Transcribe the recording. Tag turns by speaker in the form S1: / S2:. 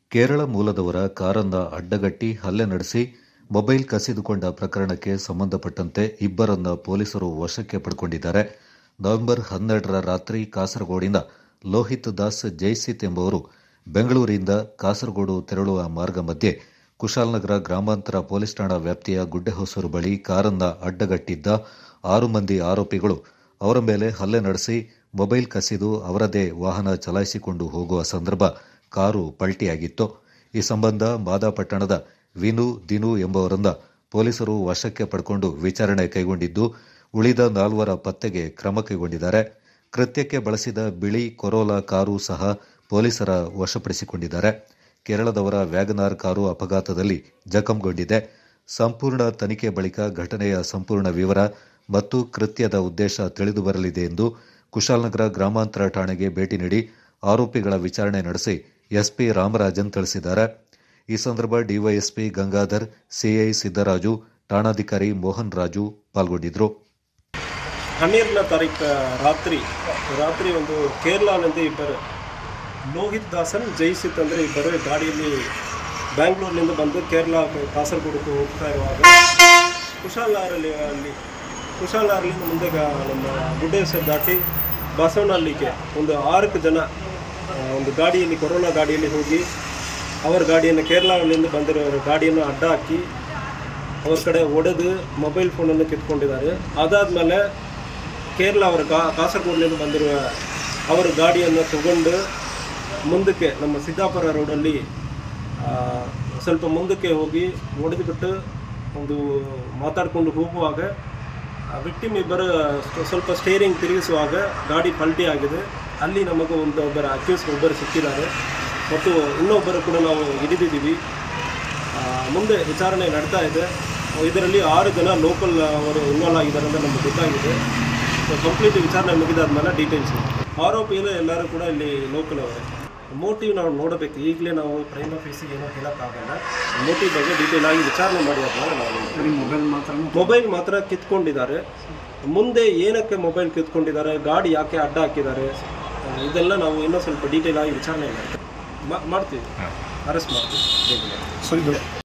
S1: ಕೇರಳ ಮೂಲದವರ ಕಾರನ್ನ ಅಡ್ಡಗಟ್ಟಿ ಹಲ್ಲೆ ನಡೆಸಿ ಮೊಬೈಲ್ ಕಸಿದುಕೊಂಡ ಪ್ರಕರಣಕ್ಕೆ ಸಂಬಂಧಪಟ್ಟಂತೆ ಇಬ್ಬರನ್ನ ಪೊಲೀಸರು ವಶಕ್ಕೆ ಪಡ್ಕೊಂಡಿದ್ದಾರೆ ನವೆಂಬರ್ ಹನ್ನೆರಡರ ರಾತ್ರಿ ಕಾಸರಗೋಡಿನ ಲೋಹಿತ್ ದಾಸ್ ಜೈಸಿತ್ ಎಂಬುವರು ಬೆಂಗಳೂರಿಂದ ಕಾಸರಗೋಡು ತೆರಳುವ ಮಾರ್ಗ ಮಧ್ಯೆ ಕುಶಾಲನಗರ ಗ್ರಾಮಾಂತರ ಪೊಲೀಸ್ ಠಾಣಾ ವ್ಯಾಪ್ತಿಯ ಗುಡ್ಡೆಹೊಸೂರು ಬಳಿ ಕಾರನ್ನ ಅಡ್ಡಗಟ್ಟಿದ್ದ ಆರು ಮಂದಿ ಆರೋಪಿಗಳು ಅವರ ಮೇಲೆ ಹಲ್ಲೆ ನಡೆಸಿ ಮೊಬೈಲ್ ಕಸಿದು ಅವರದೇ ವಾಹನ ಚಲಾಯಿಸಿಕೊಂಡು ಹೋಗುವ ಸಂದರ್ಭ ಕಾರು ಪಲ್ಟಿಯಾಗಿತ್ತು ಈ ಸಂಬಂಧ ಮಾದಾಪಟ್ಟಣದ ವಿನು ದಿನು ಎಂಬುವರನ್ನ ಪೊಲೀಸರು ವಶಕ್ಕೆ ಪಡ್ಕೊಂಡು ವಿಚಾರಣೆ ಕೈಗೊಂಡಿದ್ದು ಉಳಿದ ನಾಲ್ವರ ಪತ್ತೆಗೆ ಕ್ರಮ ಕೈಗೊಂಡಿದ್ದಾರೆ ಕೃತ್ಯಕ್ಕೆ ಬಳಸಿದ ಬಿಳಿ ಕೊರೋಲಾ ಕಾರು ಸಹ ಪೊಲೀಸರ ವಶಪಡಿಸಿಕೊಂಡಿದ್ದಾರೆ ಕೇರಳದವರ ವ್ಯಾಗನಾರ್ ಕಾರು ಅಪಘಾತದಲ್ಲಿ ಜಖಂಗೊಂಡಿದೆ ಸಂಪೂರ್ಣ ತನಿಖೆ ಬಳಿಕ ಘಟನೆಯ ಸಂಪೂರ್ಣ ವಿವರ ಮತ್ತು ಕೃತ್ಯದ ಉದ್ದೇಶ ತಿಳಿದು ಬರಲಿದೆ ಎಂದು ಕುಶಾಲನಗರ ಗ್ರಾಮಾಂತರ ಠಾಣೆಗೆ ಭೇಟಿ ನೀಡಿ ಆರೋಪಿಗಳ ವಿಚಾರಣೆ ನಡೆಸಿ ಎಸ್ಪಿ ರಾಮರಾಜನ್ ತಿಳಿಸಿದ್ದಾರೆ ಈ ಸಂದರ್ಭ ಡಿವೈಎಸ್ಪಿ ಗಂಗಾಧರ್ ಸಿಐ ಸಿದ್ದರಾಜು ಠಾಣಾಧಿಕಾರಿ ಮೋಹನ್ ರಾಜು ಪಾಲ್ಗೊಂಡಿದ್ದರು
S2: ಹನ್ನೆರಡನೇ ತಾರೀಕು ರಾತ್ರಿ ರಾತ್ರಿ ಒಂದು ಕೇರಳದಿಂದ ಇಬ್ಬರು ಲೋಹಿತ್ ದಾಸನ್ ಜೈಸಿತ್ ಅಂದರೆ ಇಬ್ಬರು ಗಾಡಿಯಲ್ಲಿ ಬ್ಯಾಂಗ್ಳೂರಿನಿಂದ ಬಂದು ಕೇರಳ ಕಾಸರಗೋಡಕ್ಕೆ ಹೋಗ್ತಾ ಇರುವಾಗ ಕುಶಾಲಾರಲ್ಲಿ ಅಲ್ಲಿ ಕುಶಾಲಾರಲ್ಲಿಂದ ಮುಂದೆ ಗ- ನಮ್ಮ ಗುಡ್ಡೇಶ್ವರ ದಾಟಿ ಬಸವನಹಳ್ಳಿಗೆ ಒಂದು ಆರಕ್ಕೆ ಜನ ಆ, ಒಂದು ಗಾಡಿಯಲ್ಲಿ ಕೊರೋನಾ ಗಾಡಿಯಲ್ಲಿ ಹೋಗಿ ಅವರ ಗಾಡಿಯನ್ನು ಕೇರಳದಿಂದ ಬಂದಿರೋ ಗಾಡಿಯನ್ನು ಅಡ್ಡ ಹಾಕಿ ಅವ್ರ ಕಡೆ ಹೊಡೆದು ಮೊಬೈಲ್ ಫೋನನ್ನು ಕಿತ್ಕೊಂಡಿದ್ದಾರೆ ಅದಾದಮೇಲೆ ಕೇರಳ ಅವರ ಕಾ ಕಾಸರಗೋಡಿನಿಂದ ಬಂದಿರುವ ಅವರ ಗಾಡಿಯನ್ನು ತಗೊಂಡು ಮುಂದಕ್ಕೆ ನಮ್ಮ ಸಿದ್ದಾಪುರ ರೋಡಲ್ಲಿ ಆ, ಸ್ವಲ್ಪ ಮುಂದಕ್ಕೆ ಹೋಗಿ ಹೊಡೆದುಬಿಟ್ಟು ಒಂದು ಮಾತಾಡಿಕೊಂಡು ಹೋಗುವಾಗ ವಿಕ್ಟಿಮ್ ಇಬ್ಬರು ಸ್ವ- ಸ್ವಲ್ಪ ಸ್ಟೇರಿಂಗ್ ತಿರುಗಿಸುವಾಗ ಗಾಡಿ ಪಲ್ಟಿ ಆಗಿದೆ ಅಲ್ಲಿ ನಮಗೆ ಒಂದು ಒಬ್ಬರ ಅಕ್ಯೂಸ್ ಒಬ್ಬರು ಸಿಕ್ಕಿದ್ದಾರೆ ಮತ್ತು ಇನ್ನೊಬ್ಬರು ಕೂಡ ನಾವು ಹಿಡಿದಿದ್ದೀವಿ ಆ, ಮುಂದೆ ವಿಚಾರಣೆ ನಡೀತಾ ಇದೆ ಇದರಲ್ಲಿ ಆರು ಜನ ಲೋಕಲ್ ಅವರು ಇನ್ವಾಲ್ವ್ ಆಗಿದ್ದಾರೆ ಅಂತ ನಮಗೆ ಗೊತ್ತಾಗಿದೆ ಸೊ ಕಂಪ್ಲೀಟ್ ವಿಚಾರಣೆ ಮುಗಿದಾದ್ಮೇಲೆ ಡೀಟೇಲ್ಸ್ ಆರೋಪಿಗಳು ಎಲ್ಲರೂ ಕೂಡ ಇಲ್ಲಿ ಲೋಕಲ್ ಅವರೇ ಮೋಟಿವ್ ನಾವು ನೋಡಬೇಕು ಈಗಲೇ ನಾವು ಪ್ರೈಮ್ ಆಫೀಸಿಗೆ ಏನೋ ಹೇಳೋಕ್ಕಾಗಲ್ಲ ಮೋಟಿವ್ ಬಗ್ಗೆ ಡೀಟೇಲ್ ಆಗಿ ವಿಚಾರಣೆ ಮಾಡಿ ಆದ್ಮೇಲೆ ನಾವು
S3: ಮೊಬೈಲ್ ಮಾತ್ರ
S2: ಮೊಬೈಲ್ ಮಾತ್ರ ಕಿತ್ಕೊಂಡಿದ್ದಾರೆ ಮುಂದೆ ಏನಕ್ಕೆ ಮೊಬೈಲ್ ಕಿತ್ಕೊಂಡಿದ್ದಾರೆ ಗಾಡಿ ಯಾಕೆ ಅಡ್ಡ ಹಾಕಿದ್ದಾರೆ ಇದೆಲ್ಲ ನಾವು ಇನ್ನೂ ಸ್ವಲ್ಪ ಡೀಟೇಲ್ ಆಗಿ ವಿಚಾರಣೆ ಮಾಡ್ತೀವಿ ಮಾ- ಮಾಡ್ತೀವಿ ಅರೆಸ್ಟ್ ಮಾಡ್ತೀವಿ
S3: ಸೊ ಇದು